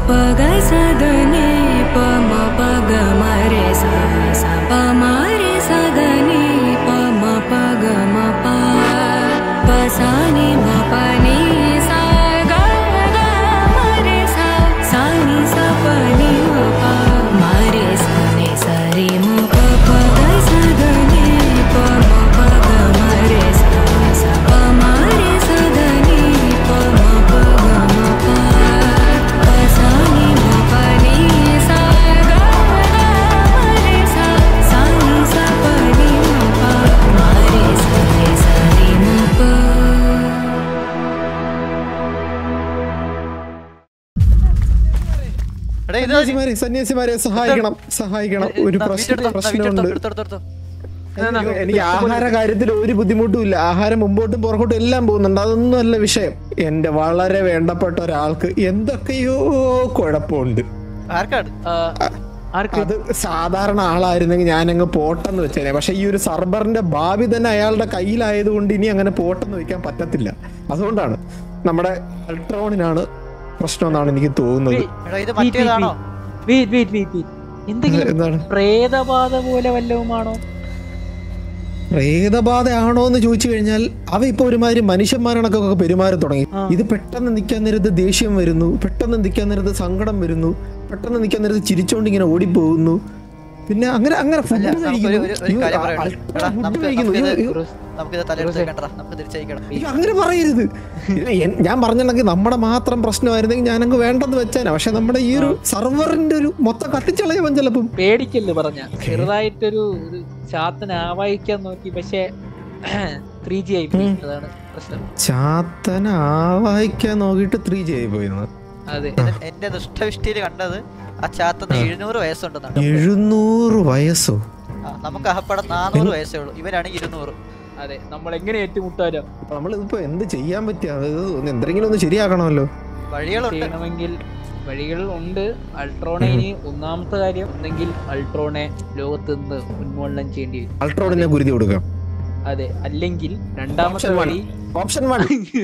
प ग स द नि प म प ग म रे सा सा प म रे सा द नि प म प ग म प प सा नि म प नि सा ग ग म रे सा सा नि सा प नि म प म रे सा नि सा रे म प प ग स द नि प म प ग म रे सा सा प म रे सा द नि प म प ग म प प सा नि म प नि सा ग ग म रे सा सा नि सा प नि म प म रे सा रे सा रे म प എടാ ഇത് സന്യാസിമാരെ സന്യാസിമാരെ സഹായിക്കണം സഹായിക്കണം ഒരു പ്രശ്നം പ്രശ്നമുണ്ട് എനിക്ക് എനിക്ക് ആഹാര കാര്യത്തിൽ ഒരു ബുദ്ധിമുട്ടും ഇല്ല ആഹാരം മുമ്പോട്ടും പുറകോട്ടും എല്ലാം പോകുന്നുണ്ട് അതൊന്നും അല്ല വിഷയം എന്റെ വളരെ വേണ്ടപ്പെട്ട ഒരാൾക്ക് എന്തൊക്കെയോ കുഴപ്പമുണ്ട് ആർക്കാണ് അത് സാധാരണ ആളായിരുന്നെങ്കിൽ ഞാനങ്ങ് പോട്ടെന്ന് വെച്ചേനെ പക്ഷെ ഈ ഒരു സർബറിന്റെ ഭാവി തന്നെ അയാളുടെ കയ്യിലായതുകൊണ്ട് ഇനി അങ്ങനെ പോട്ടെന്ന് വെക്കാൻ പറ്റത്തില്ല അതുകൊണ്ടാണ് നമ്മുടെ അൾട്രോണിനാണ് പ്രശ്നം എന്നാണ് എനിക്ക് തോന്നുന്നത് എടാ ഇത് മറ്റേതാണോ വെയിറ്റ് വെയിറ്റ് വെയിറ്റ് എന്തെങ്കിലും എന്താണ് പ്രേതബാധ പോലെ വല്ലതുമാണോ പ്രേതബാധയാണോ എന്ന് ചോദിച്ചു കഴിഞ്ഞാൽ അവ ഇപ്പൊ ഒരുമാതിരി മനുഷ്യന്മാരണക്കൊക്കെ പെരുമാറി തുടങ്ങി ഇത് പെട്ടെന്ന് നിൽക്കാൻ നേരത്ത് ദേഷ്യം വരുന്നു പെട്ടെന്ന് നിൽക്കാൻ നേരത്ത് സങ്കടം വരുന്നു പെട്ടെന്ന് നിൽക്കാൻ നേരത്ത് ചിരിച്ചോണ്ട് ഇങ്ങനെ ഓടിപ്പോകുന്നു പിന്നെ അങ്ങനെ അങ്ങനെ ഫുഡ് നമുക്കൊരു കഴിക്കുന്നു ഒരു- ഒരു കാര്യം പറയണം. എടാ, ഫുഡ് നമുക്ക് കഴിക്കുന്നു നമുക്കിത് അയ്യോ, അയ്യോ. നമുക്കിത് തലയെടുത്ത് വെക്കണ്ടടാ നമുക്ക് തിരിച്ചയക്കണം അയ്യോ, അങ്ങനെ പറയരുത് ഇത് എൻ- ഞാൻ പറഞ്ഞിട്ടുണ്ടെങ്കിൽ നമ്മുടെ മാത്രം പ്രശ്നമായിരുന്നെങ്കിൽ ഞാനങ്ങ് വേണ്ടെന്ന് വെച്ചേനെ പക്ഷെ നമ്മുടെ ഈ ഒരു സർവറിന്റെ ഒരു മൊത്തം കത്തിച്ചളയവൻ ചിലപ്പം പേടിക്കല്ലേ പറഞ്ഞ ചെറുതായിട്ടൊരു ഒരു ചാത്തനെ ആവാഹിക്കാൻ നോക്കി പക്ഷെ ത്രീ ജി ആയി പോയി അതാണ് പ്രശ്നം ചാത്തന ആവാഹിക്കാൻ നോക്കിയിട്ട് ത്രീ ജി ആയി പോയിരുന്നു അതെ എന്റെ- എന്റെ ദുഷ്ടവിഷ്ടിയിൽ കണ്ടത് ആ ചാത്തന്ന് എഴുന്നൂറ് വയസ്സുണ്ടെന്നാണ് എഴുന്നൂറ് വയസ്സോ ആ, നമുക്ക് അഹപ്പട നാനൂറ് വയസ്സേ ഉള്ളൂ ഇവരാണെങ്കിൽ ഇരുന്നൂറ് അതെ നമ്മൾ എങ്ങനെ ഏറ്റുമുട്ടാലോ നമ്മളിപ്പോ എന്ത് ചെയ്യാൻ പറ്റിയ അതായത് ഒന്ന് എന്തെങ്കിലും ഒന്ന് ശരിയാക്കണമല്ലോ വഴികളുണ്ട് ചെയ്യണമെങ്കിൽ വഴികൾ ഉണ്ട് അൾട്രോണെ ഇനി ഒന്നാമത്തെ കാര്യം ഒന്നെങ്കിൽ അൾട്രോണെ ലോകത്ത് നിന്ന് ഉന്മൂലനം ചെയ്യേണ്ടി വരും അൾട്രോണിനെ കുരുതി കൊടുക്കാം അതെ അല്ലെങ്കിൽ രണ്ടാമത്തെ Option one. വഴി ഓപ്ഷൻ വൺ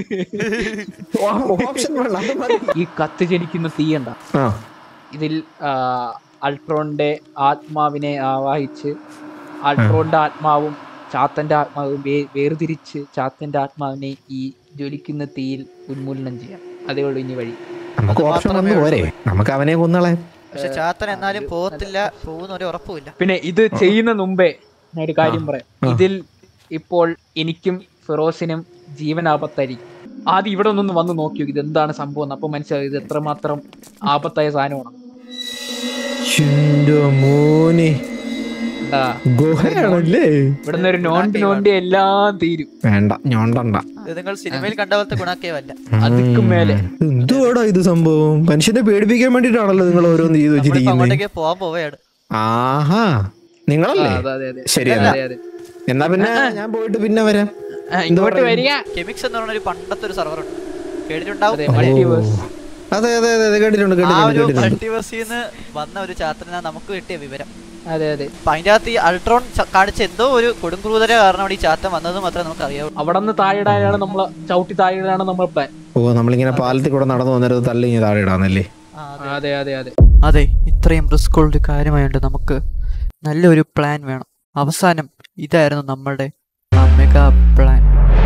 ഓപ്ഷൻ വൺ അത് മതി ഈ കത്ത് ജനിക്കുന്ന തീയണ്ട ആ ഇതിൽ ആ, അൾട്രോണിന്റെ ആത്മാവിനെ ആവാഹിച്ച് അൾട്രോണിന്റെ ആത്മാവും ചാത്തന്റെ ആത്മാവും വേ- വേർതിരിച്ച് ചാത്തന്റെ ആത്മാവിനെ ഈ ജ്വലിക്കുന്ന തീയിൽ ഉന്മൂലനം ചെയ്യാം അതേ ഉള്ളൂ ഇനി വഴി നമുക്ക് ഓപ്ഷൻ വന്ന് പോരെ നമുക്ക് അവനെ കൊന്നളെ പക്ഷെ ചാത്തൻ എന്നാലും പോകത്തില്ല പോകുന്ന ഒരു ഉറപ്പുമില്ല പിന്നെ ഇത് ചെയ്യുന്ന മുമ്പേ ഞാൻ ഒരു കാര്യം പറയാം ഇതിൽ ഇപ്പോൾ എനിക്കും ഫിറോസിനും ജീവൻ ആപത്തായിരിക്കും ആദ്യം ഇവിടെ ഒന്നൊന്ന് വന്ന് നോക്കി നോക്കി ഇത് എന്താണ് സംഭവം എന്ന്. അപ്പൊ മനസ്സിലാവും ഇത് എത്രമാത്രം ആപത്തായ സാധനമാണ് എന്റെ മോനെ കണ്ടാ? ഗുഹയാണല്ലേ ഇവിടുന്ന് ഒരു നോണ്ടി നോണ്ടി എല്ലാം തീരും വേണ്ട ഞോണ്ടണ്ട ഇത് നിങ്ങൾ സിനിമയിൽ കണ്ട പോലത്തെ ഗുണാക്കേവല്ല അതുക്കും മേലെ എന്തുവാടാ ഇത് സംഭവം മനുഷ്യനെ പേടിപ്പിക്കാൻ വേണ്ടിട്ടാണല്ലോ നിങ്ങൾ ഓരോന്ന് ചെയ്ത് നമ്മളിപ്പോ വെച്ചിരിക്കുന്നത് അങ്ങോട്ടേക്ക് പോകാൻ പോവുകയാണ് ആഹാ നിങ്ങളല്ലേ അതെ അതെ അതെ ശരിയല്ല അതെ അതെ എന്നാ പിന്നെ ഞാൻ പോയിട്ട് പിന്നെ വരാം ആ, ഇങ്ങോട്ട് വരിക കെമിക്സ് എന്ന് പറഞ്ഞ ഒരു പണ്ടത്തെ ഒരു സർവർ ഉണ്ട് കേട്ടിട്ടുണ്ടാവും അതെ മൾട്ടിവേഴ്സ് അതെ അതെ അതെ അതെ കേട്ടിട്ടുണ്ട് ആ കേട്ടിട്ടുണ്ട് ഒരു കേട്ടിട്ടുണ്ട് മൾട്ടിവേഴ്സിൽ നിന്ന് വന്ന ഒരു ചാത്തനാ നമുക്ക് കിട്ടിയ വിവരം അതെ അതെ അപ്പൊ അതിന്റെ അകത്ത് ഈ അൾട്രോൺ ച- കാണിച്ച എന്തോ ഒരു കൊടുംക്രൂതര കാരണമാണ് ഈ ചാത്തൻ വന്നത് മാത്രമേ നമുക്ക് അറിയാവൂ അവിടെ നിന്ന് താഴെയിടാനാണ് നമ്മൾ ചവിട്ടി താഴെയിടാനാണ് നമ്മൾ പ്ലാൻ ഓ നമ്മളിങ്ങനെ പാലത്തിൽ കൂടെ നടന്നു വന്നിട്ട് തള്ളി ഇങ്ങനെ താഴെ ഇടാന്നല്ലേ അതെ അതെ അതെ അതെ ഇത്രയും റിസ്ക് ഉള്ള ഒരു കാര്യമായുണ്ട് നമുക്ക് നല്ലൊരു പ്ലാൻ വേണം അവസാനം ഇതായിരുന്നു നമ്മളുടെ മെഗാ പ്ലാൻ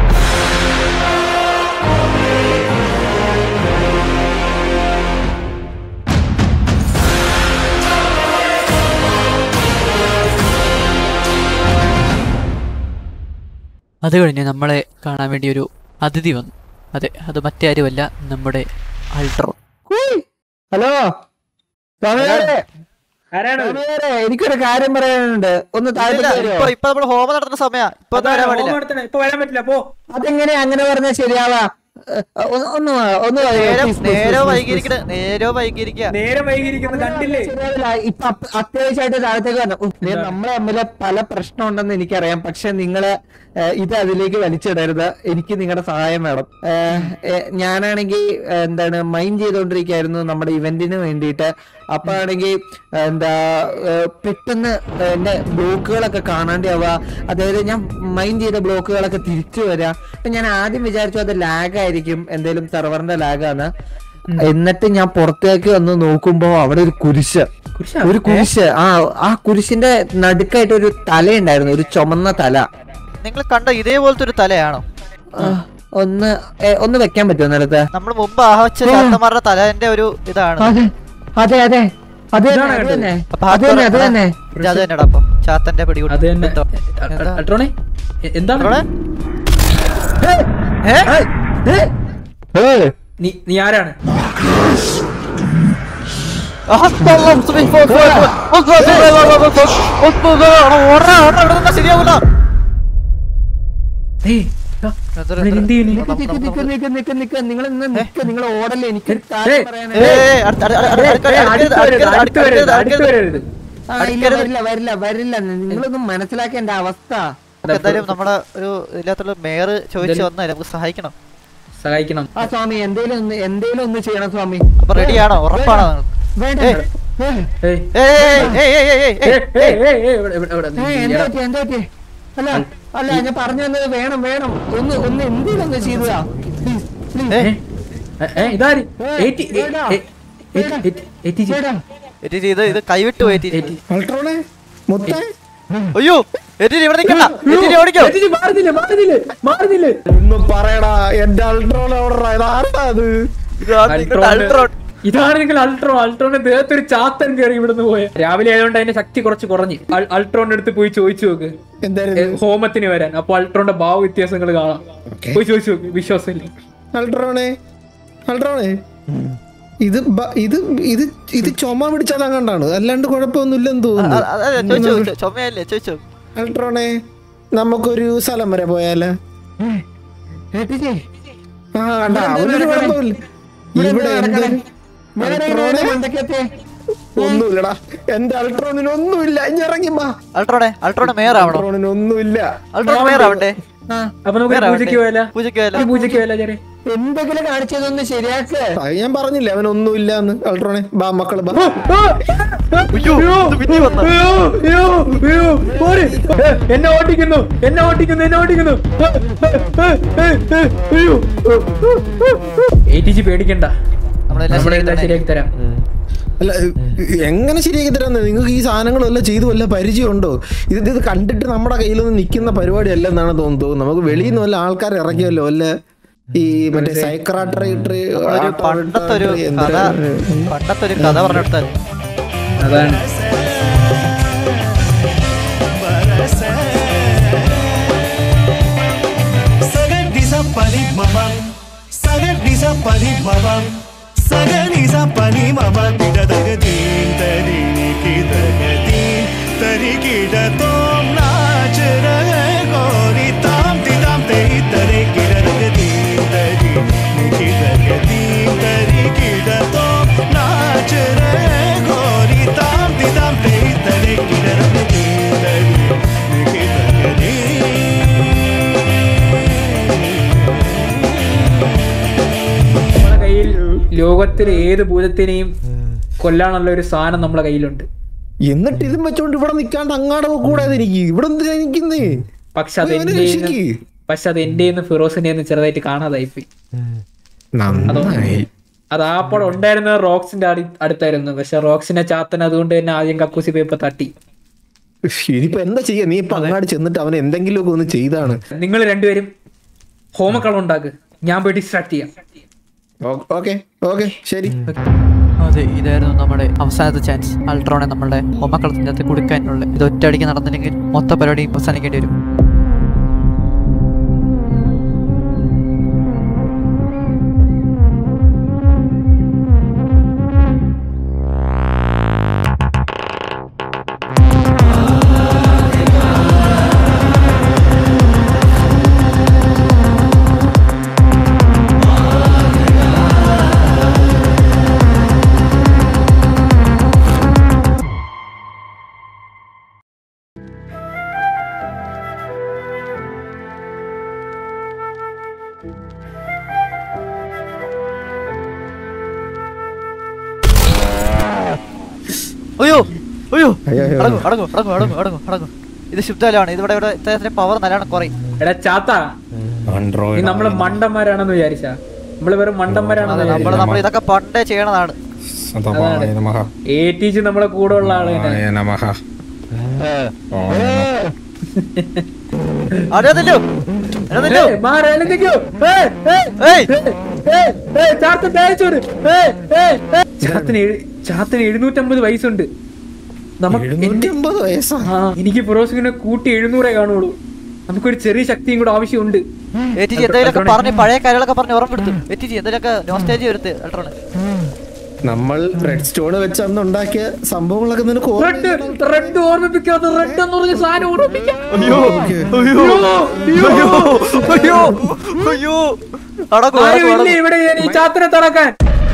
അത് കഴിഞ്ഞ് നമ്മളെ കാണാൻ വേണ്ടി ഒരു അതിഥി വന്നു അതെ അത് മറ്റാരുമല്ല നമ്മുടെ അൾട്രോൺ ഹലോ സ്വാമിയാരെ, ആരാണ് സ്വാമിയാരെ, എനിക്കൊരു കാര്യം പറയാനുണ്ട് ഒന്ന് താഴത്തേക്ക് ഇപ്പൊ വരുമോ ഇപ്പൊ നമ്മൾ ഹോമം നടത്തുന്ന സമയ ഇപ്പൊ ഒന്നും വരാൻ പാടില്ല ഇപ്പൊ വരാൻ പറ്റില്ല പോ അതെങ്ങനെ അങ്ങനെ പറഞ്ഞാൽ ശരിയാവാ ഏ, ഒന്ന് ഒന്ന് വാ, ഒന്ന് വാ, നേരം please, please, നേരോ please, please, വൈകിയിരിക്കണ നേരോ വൈകിയിരിക്കുക നേരെ വൈകിയിരിക്കുന്നത് കണ്ടില്ലേ ശരിയാവില്ല. ഇപ്പൊ അപ്പ- അത്യാവശ്യമായിട്ട് താഴത്തേക്ക് വരണം ഉം, ദേ നമ്മളെ തമ്മില് പല പ്രശ്നം ഉണ്ടെന്ന് എനിക്കറിയാം പക്ഷെ നിങ്ങള് ഏ, ഇത് അതിലേക്ക് വലിച്ചിടരുത് എനിക്ക് നിങ്ങളുടെ സഹായം വേണം ഏ, ഏ, ഞാനാണെങ്കിൽ എന്താണ് മൈൻഡ് ചെയ്തോണ്ടിരിക്കായിരുന്നു നമ്മുടെ ഇവന്റിന് വേണ്ടിയിട്ട് അപ്പൊ ആണെങ്കിൽ എന്താ ഏ, പെട്ടെന്ന് എന്റെ ബ്ലോക്കുകളൊക്കെ കാണാണ്ടാവുക അതായത് ഞാൻ മൈൻഡ് ചെയ്ത ബ്ലോക്കുകളൊക്കെ തിരിച്ചു വരിക അപ്പൊ ഞാൻ ആദ്യം വിചാരിച്ചു അത് ലാഗ് ആയിരിക്കും എന്തേലും സെർവറിന്റെ ലാഗാണ് എന്നിട്ട് ഞാൻ പുറത്തേക്ക് വന്ന് നോക്കുമ്പോ അവിടെ ഒരു കുരിശ് കുരിശാ? ഒരു കുരിശ് ആ ആ കുരിശിന്റെ നടുക്കായിട്ട് ഒരു തലയുണ്ടായിരുന്നു ഒരു ചുമന്ന തല നിങ്ങൾ കണ്ട ഇതേപോലത്തെ ഒരു തലയാണോ ആ, ഒന്ന് ഏ, ഒന്ന് വെക്കാൻ പറ്റുമോ നിലത്ത് നമ്മൾ മുമ്പ് ആഹ്വച്ച ശാന്തമാരുടെ തലന്റെ ഒരു ഇതാണ് അതെ അതെ അതെ അത് തന്നെ ഇതാണ് അത് കണ്ടത്. തന്നെ അപ്പൊ അത് തന്നെ അത് തന്നെ ഇത് അത് തന്നെടാ അപ്പൊ ചാത്തന്റെ പിടികൂടി അത് തന്നെ എന്തോ? അ- എന്താ? അൾട്രോണേ എ- എന്താണ് അവിടെ? ഏ? ഏ? നീ നീ ആരാണ് ആഹ്, പോ, പോ, സുബി, പോ, പോ, പോ. പോ, പോ, പോ, പോ, പോ, പോ, പോ, പോ, പോ, പോ, ഓടടാ, ഓടടാ, ഇവിടെ നിന്നാ ശരിയാവൂല. ഏയ്, ദാ, എന്തൊരു- അവൻ എന്ത് ചെയ്യുന്നു? നിക്ക് നിക്ക് നിക്ക് നിക്ക് നിക്ക് നിക്ക് നിങ്ങൾ ഇന്ന് നിക്ക് നിങ്ങൾ ഓടല്ലേ എനിക്ക് ഒരു ഏ, കാര്യം പറയാനുണ്ട്. ഏയ്, ഏയ്, അടുത്ത- അടുത്ത- അടുത്ത- ഏയ്, അടുത്ത- ഏയ്, അടുത്ത- അടുത്ത് വരരുത്, അടുത്ത- അടുത്ത് വരരുത്, അടുത്ത- അടുത്ത് വരരുത്. ആ, ഇല്ല, വരില്ല വരില്ല വരില്ല നിങ്ങളൊന്നും മനസ്സിലാക്കേണ്ട അവസ്ഥ നമുക്ക് എന്തായാലും നമ്മുടെ ഒരു ഇല്ലാത്തുള്ള മേയർ ചോദിച്ചു വന്നാൽ നമുക്ക് സഹായിക്കണം സഹായിക്കണം ആ സ്വാമി എന്തേലും ഒന്ന് എന്തേലും ഒന്ന് ചെയ്യണം സ്വാമി അപ്പൊ റെഡിയാണോ ഉറപ്പാണോ വേണ്ട ഏയ്. ഏ, ഏയ്, ഏയ്, ഏയ്, ഏയ്, ഏയ്, ഏയ്, ഏയ്, ഏയ്, ഏയ്. ഏയ്, ഏയ്, ഏയ്, ഇവിടെ, ഇവിടെ, ഇവിടെ. ഏ, നീ എന്താ എടാ, പറ്റി എന്താ പറ്റി അല്ല അല്ല ഞാൻ പറഞ്ഞു തന്നത് വേണം വേണം ഒന്ന് ഒന്ന് എന്തേലും ഒന്ന് ചെയ്തതാ പ്ലീസ് പ്ലീസ് ഏ, ഏ, ഏ, ഇതാര് ഏ, എയ്റ്റി, ഏ, വേണ്ട. ഏ, എയ്റ്റി, എയ്റ്റി, എയ്റ്റി ജി. ചേട്ടാ എറ്റി ഇത് ഇത് കൈവിട്ട് പോയി എറ്റി. എയ്റ്റി. അൾട്രോണെ മുത്തേ അയ്യോ എറ്റി ഇവിടെ നിൽക്കണ്ട എറ്റി ഓടിക്കോ എയ്റ്റി ജി, മാറുന്നില്ല മാറുന്നില്ല മാറുന്നില്ല ഒന്ന് പറയടാ എന്റെ അൾട്രോൺ എവിടെ ഇതാർട്ടാ അത് ഇതാണ് നിങ്ങളുടെ അൾട്രോൺ. അൾട്രോൺ. ഇതാണ് നിങ്ങൾ അൾട്രോ അൾട്രോന്റെ ദേഹത്ത് ഒരു ചാത്തൻ കയറി ഇവിടുന്ന് പോയ രാവിലെ ആയതുകൊണ്ട് അതിന്റെ ശക്തി കുറച്ച് കുറഞ്ഞ് അൾ- അൾട്രോന്റെ അടുത്ത് പോയി ചോദിച്ചു നോക്ക് ഏ, എന്തായിരുന്നു ഹോമത്തിന് വരാൻ അപ്പൊ അൾട്രോന്റെ ഭാവ വ്യത്യാസങ്ങൾ കാണാം പോയി ചോദിച്ചു നോക്ക് വിശ്വാസമില്ല അൾട്രോണെ അൾട്രോണെ ഇത് ബ- ഇത് ഇത് ഇത് ചുമ പിടിച്ചതാ കണ്ടാണ് അല്ലാണ്ട് കുഴപ്പമൊന്നുമില്ലെന്ന് അ- തോന്നുന്നു അ- അതെ, ചോദിച്ചോ ചോദിച്ചോ. ചുമയല്ലേ ചോദിച്ചോ അൾട്രോണെ നമുക്കൊരു സ്ഥലം വരെ പോയാലോ ഏട്ടിച്ചേ ആ കണ്ട അവനൊരു കുഴപ്പമില്ല ഇവിടെ എന്തൊരു അൾട്രോണെ മണ്ടക്കത്തെ ഒന്നുമില്ലടാ എന്റെ അൾട്രോണിന് ഒന്നുമില്ല ഇനി ഇറങ്ങി വാ അൾട്രോണെ അൾട്രോണെ മേയർ ആവണോ അൾട്രോണിന് ഒന്നുമില്ല അൾട്രോൺ മേയർ ആവണ്ടേ അപ്പൊ നമുക്ക് മേയർ പൂജയ്ക്ക് പോയാലോ പൂജയ്ക്ക് പോയാലോ പൂജയ്ക്ക് പോയാലോ ചെറിയ എന്തെങ്കിലും കാണിച്ചതൊന്ന് ശരിയാക്ക് അത് ഞാൻ പറഞ്ഞില്ലേ അവൻ ഒന്നുമില്ല എന്ന് അൾട്രോണെ ബാ മക്കള് ബാ അയ്യോ ഇത് പിന്നെ വന്നോ? അയ്യോ, അയ്യോ, അയ്യോ, ഓടി. ഏ, എന്നെ ഓടിക്കുന്നു എന്നെ ഓടിക്കുന്നു എന്നെ ഓടിക്കുന്നു അയ്യോ എയ്റ്റിജി പേടിക്കണ്ട നമ്മളെല്ലാം നമ്മളെല്ലാം ശരിയാക്കി ശരിയാക്കി തരാം അല്ല എങ്ങനെ ശരിയാക്കി തരാന്ന് നിങ്ങൾക്ക് ഈ സാധനങ്ങളെല്ലാം ചെയ്തു വല്ല പരിചയമുണ്ടോ ഇത് ഇത് കണ്ടിട്ട് നമ്മുടെ കയ്യിലൊന്നും നിൽക്കുന്ന പരിപാടി അല്ല എന്നാണ് തോന്നുന്നത് നമുക്ക് വെളിയിൽ നിന്ന് വല്ല ആൾക്കാർ ഇറക്കിയല്ലോ വല്ല ഈ മറ്റേ സൈക്രാട്രി ഒരു പണ്ടത്തെ ഒരു കഥ പണ്ടത്തെ ഒരു കഥ പറഞ്ഞെടുത്താൽ അതാണ് Sagadisa pani mamam Sagadisa pani mamam Sagadisa pani mamam Tida dagadin Tari nikidagadin Tari kida tom naach rahe Gori tam tidam te tare kida dagadin Tari nikidagadin Tari kida tom naach rahe Gori tam tidam te tare kida dagadin Tari nikidagadin നമ്മളെ കയ്യിൽ ലോകത്തിലെ ഏത് ഭൂതത്തിനെയും കൊല്ലാനുള്ള ഒരു സാധനം നമ്മളെ കയ്യിലുണ്ട് എന്നിട്ട് ഇതും വെച്ചോണ്ട് ഇവിടെ നിൽക്കാണ്ട് അങ്ങാടെ കൂടാതെ എനിക്ക് ഇവിടെ എന്തിനാ നിൽക്കുന്നേ പക്ഷെ അത് ഇവനെ എന്റെ രക്ഷിക്ക്. പക്ഷെ അത് എന്റെ ഫിറോസിന്റെ ചെറുതായിട്ട് കാണാതായിപ്പോയി നന്നായി അത് ആ പടം ഉണ്ടായിരുന്നത് റോക്സിന്റെ അടി- അടുത്തായിരുന്നു പക്ഷെ റോക്സിനെ ചാത്തൻ അതുകൊണ്ട് തന്നെ ആദ്യം കക്കൂസി പേപ്പർ തട്ടി ഇനിയിപ്പോ എന്താ ചെയ്യാ നീ ഇപ്പൊ അങ്ങാട് ചെന്നിട്ട് അവൻ എന്തെങ്കിലുമൊക്കെ ഒന്ന് ചെയ്താണ് നിങ്ങൾ രണ്ടുപേരും ഹോമക്കളം ഉണ്ടാക്ക് ഞാൻ പോയി ഡിസ്ട്രാക്ട് ചെയ്യാം ഓക്കെ ഓക്കെ ശരി അതെ ഇതായിരുന്നു നമ്മുടെ അവസാനത്തെ ചാൻസ് അൾട്രോണെ നമ്മുടെ ഒമ്മക്കളത്തിൻ്റെ അകത്ത് കൊടുക്കാനുള്ള ഇത് ഒറ്റയടിക്ക് നടന്നില്ലെങ്കിൽ മൊത്ത പരിപാടിയും അവസാനിക്കേണ്ടി വരും അയ്യോ അയ്യോ അയ്യോ, അയ്യോ. അടങ്ങു അടങ്ങു അടങ്ങു അടങ്ങു അടങ്ങു അടങ്ങു ഇത് ശുദ്ധജലമാണ് ഇതിവിടെ ഇവിടെ ഇദ്ദേഹത്തിന്റെ പവർ നല്ലോണം കുറയും എടാ ചാത്ത നീ നമ്മള് മണ്ടന്മാരാണെന്ന് വിചാരിച്ച നമ്മള് വെറും അതെ മണ്ടന്മാരാണെന്ന് നമ്മൾ നമ്മൾ ഇതൊക്കെ പണ്ടേ ചെയ്യണതാണ് സതപായ നമഃ എ ടി ജി നമ്മളെ കൂടെ ഉള്ള ആള് തന്നെ ആയ നമഃ ഓം നമഃ. അതെ അതില്ലോ അതില്ലോ ഏയ്, മാറ്, എഴുന്നേക്കൂ. ഏയ്, ഏയ്, ഏയ് ഏയ്, ഏയ്, ചാത്തൻ തേച്ചോര്. ഏയ്, ഏയ്, ഏയ്. ചാത്തന് എഴു- ചാത്തന് എഴുന്നൂറ്റമ്പത് വയസ്സുണ്ട് നമുക്ക് എഴുന്നൂറ്റി അമ്പത് വയസ്സാ ആ എനിക്ക് ഫിറോസിനെ കൂട്ടി എഴുന്നൂറേ കാണുള്ളൂ നമുക്കൊരു ചെറിയ ശക്തിയും കൂടെ ആവശ്യമുണ്ട് എ ടി ജി എന്തെങ്കിലുമൊക്കെ പറഞ്ഞ് പഴയ കാര്യങ്ങളൊക്കെ പറഞ്ഞ് ഉറപ്പെടുത്തു എ ടി ജി എന്തെങ്കിലുമൊക്കെ നോസ്റ്റേജ് വരുത്ത് അൾട്രോണ് നമ്മൾ റെഡ് സ്റ്റോൺ വെച്ച് അന്ന് ഉണ്ടാക്കിയ സംഭവങ്ങളൊക്കെ നിനക്ക് റെഡ് റെഡ് ഓർമ്മിപ്പിക്കാത്ത റെഡ് എന്ന് പറഞ്ഞ സാധനം ഓർമ്മിപ്പിക്കാം അയ്യോ അയ്യോ അയ്യോ അയ്യോ അയ്യോ അടക്കു ആരും അടക്കു ഇല്ല അടക്കു ഇവിടെ ഈ ചാത്തനെ തടക്കാൻ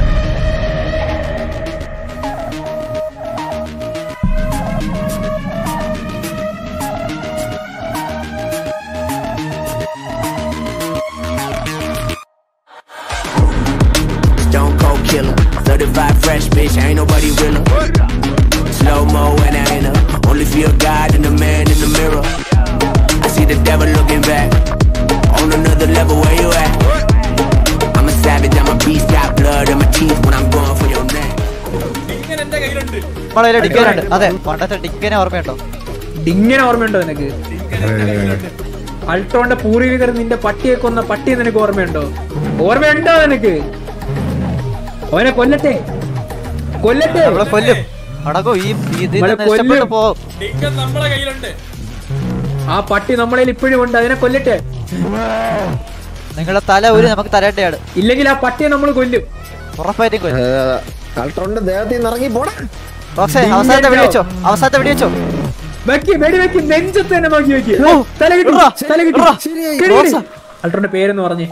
Stone cold killer, certified fresh bitch, ain't nobody realer. Slow mo when I enter, only feel God and the man in the mirror. I see the devil looking back, on another level where you at. I'm a savage, I'm a beast, got blood in my teeth when I'm going for your neck. നമ്മളെ ഡിക്കനുണ്ട് അതെ പണ്ടത്തെ ഡിക്കനെ ഓർമ്മയുണ്ടോ ഡിങ്ങനെ ഓർമ്മയുണ്ടോ നിനക്ക് അൾട്രോന്റെ പൂർവികർ നിന്റെ പട്ടിയെ കൊന്ന പട്ടി നിനക്ക് ഓർമ്മയുണ്ടോ ഓർമ്മയുണ്ടോ നിനക്ക് അവനെ കൊല്ലട്ടെ കൊല്ലട്ടെ നമ്മളെ കൊല്ലും അടക്കോ ഈ ഇത് നമ്മളെ നഷ്ടപ്പെട്ടു കൊല്ലും. പോകും ആ പട്ടി നമ്മളെ ഇപ്പോഴും ഉണ്ട് അതിനെ കൊല്ലട്ടെ നിങ്ങളുടെ തല ഒരു നമുക്ക് തരേണ്ടയാണ് ഇല്ലെങ്കിൽ ആ പട്ടിയെ നമ്മൾ കൊല്ലും ഉറപ്പായിട്ടും കൊല്ലും അൾട്രോണിന്റെ ദേഹത്തിൽ നിന്ന് ഇറങ്ങി പോടാ റോക്സേ അവസാനത്തെ വെടി വെച്ചോ അവസാനത്തെ വെടി വെച്ചോ വെക്കി വെടി വെക്കി നെഞ്ചത്ത് തന്നെ നോക്കി വെക്കി ഓ, തല കിട്ടി ഇട്രാ, തല കിട്ടി ഇട്രാ. കിടി, കിടി. റോസ. അൾട്രോന്റെ പേരെന്ന് പറഞ്ഞേ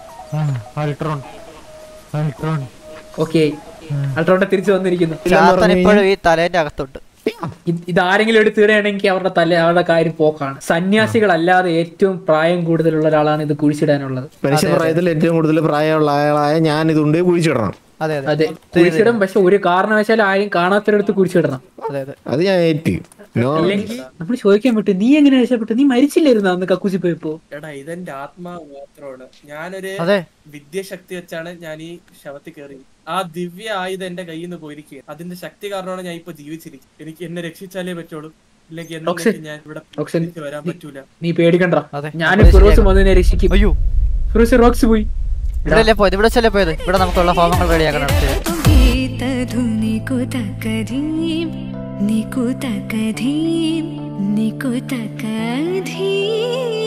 ഓക്കെ അൾട്രോന്റെ തിരിച്ചു വന്നിരിക്കുന്നു ചാത്തൻ ഇപ്പോഴും ഈ തലേന്റെ അകത്തുണ്ട് ഇത് ഇതാരെങ്കിലും എടുത്തിടുകയാണെങ്കിൽ അവരുടെ തല അവരുടെ കാര്യം പോക്കാണ് സന്യാസികളല്ലാതെ ഏറ്റവും പ്രായം കൂടുതലുള്ള ഒരാളാണ് ഇത് കുഴിച്ചിടാനുള്ളത് മനുഷ്യ പ്രായത്തിൽ ഏറ്റവും കൂടുതൽ പ്രായമുള്ള ആളായ ഞാൻ ഇതുണ്ട് കുഴിച്ചിടണം അതെ അതെ അതെ കുഴിച്ചിടും പക്ഷെ ഒരു കാരണവശാലും ആരും കാണാത്തൊരിടത്ത് കുഴിച്ചിടണം അതെ അതെ അത് ഞാൻ ഏറ്റി നോ അല്ലെങ്കിൽ നമ്മൾ ചോദിക്കാൻ പറ്റും നീ എങ്ങനെ രക്ഷപ്പെട്ടു നീ മരിച്ചില്ലായിരുന്നു അന്ന് കക്കൂസി പോയപ്പോ എടാ ഇതെന്റെ ആത്മാവ് മാത്രമാണ് ഞാനൊരു അതെ വിദ്യശക്തി വെച്ചാണ് ഞാൻ ഈ ശവത്തിൽ കയറി ആ ദിവ്യ ആയുധം എന്റെ കയ്യിൽ നിന്ന് പോയിരിക്കുക അതിന്റെ ശക്തി കാരണമാണ് ഞാൻ ഇപ്പൊ ജീവിച്ചിരിക്കുന്നത് എനിക്ക് എന്നെ രക്ഷിച്ചാലേ പറ്റുള്ളൂ ഇല്ലെങ്കിൽ ഓക്സിജൻ. എന്നേക്കും ഞാൻ ഇവിടെ ഓക്സിജൻ. തിരിച്ച് വരാൻ പറ്റൂല നീ പേടിക്കണ്ട അതെ, ഞാൻ നമ്മള് ഫിറോസ് ശരിയാക്കാം. വന്നതിനെ രക്ഷിക്കും അയ്യോ ഫിറോസ് റോക്സ് പോയി ഇവിടെ പോയത് ഇവിടെ വെച്ചല്ലേ പോയത് ഇവിടെ നമുക്കുള്ള ഹോമങ്ങൾ റെഡിയാക്കണം गीतधुनिकुतकधीं निकुतकधीं निकुतकधीं